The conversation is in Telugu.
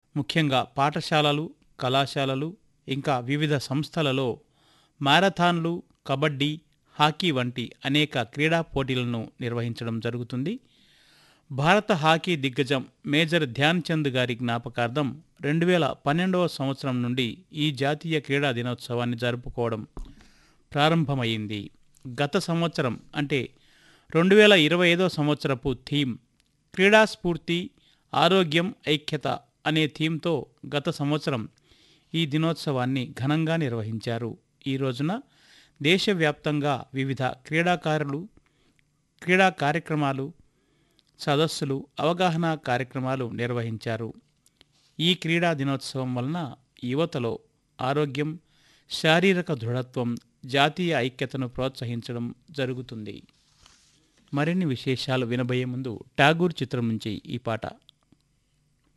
ముఖ్యంగా పాఠశాలలు కళాశాలలు ఇంకా వివిధ సంస్థలలో మారథాన్లు కబడ్డీ హాకీ వంటి అనేక క్రీడా పోటీలను నిర్వహించడం జరుగుతుంది భారత హాకీ దిగ్గజం మేజర్ ధ్యాన్ చంద్ గారి జ్ఞాపకార్థం రెండు వేల పన్నెండవ సంవత్సరం నుండి ఈ జాతీయ క్రీడా దినోత్సవాన్ని జరుపుకోవడం ప్రారంభమైంది గత సంవత్సరం అంటే రెండు వేల ఇరవై ఐదో సంవత్సరపు థీమ్ క్రీడా స్ఫూర్తి ఆరోగ్యం ఐక్యత అనే థీమ్తో గత సంవత్సరం ఈ దినోత్సవాన్ని ఘనంగా నిర్వహించారు ఈ రోజున దేశవ్యాప్తంగా వివిధ క్రీడాకారులు క్రీడా కార్యక్రమాలు సదస్సులు అవగాహన కార్యక్రమాలు నిర్వహించారు ఈ క్రీడా దినోత్సవం వలన యువతలో ఆరోగ్యం శారీరక దృఢత్వం జాతీయ ఐక్యతను ప్రోత్సహించడం జరుగుతుంది మరిన్ని విశేషాలు వినబోయే ముందు ఠాగూర్ చిత్రం నుంచి ఈ పాట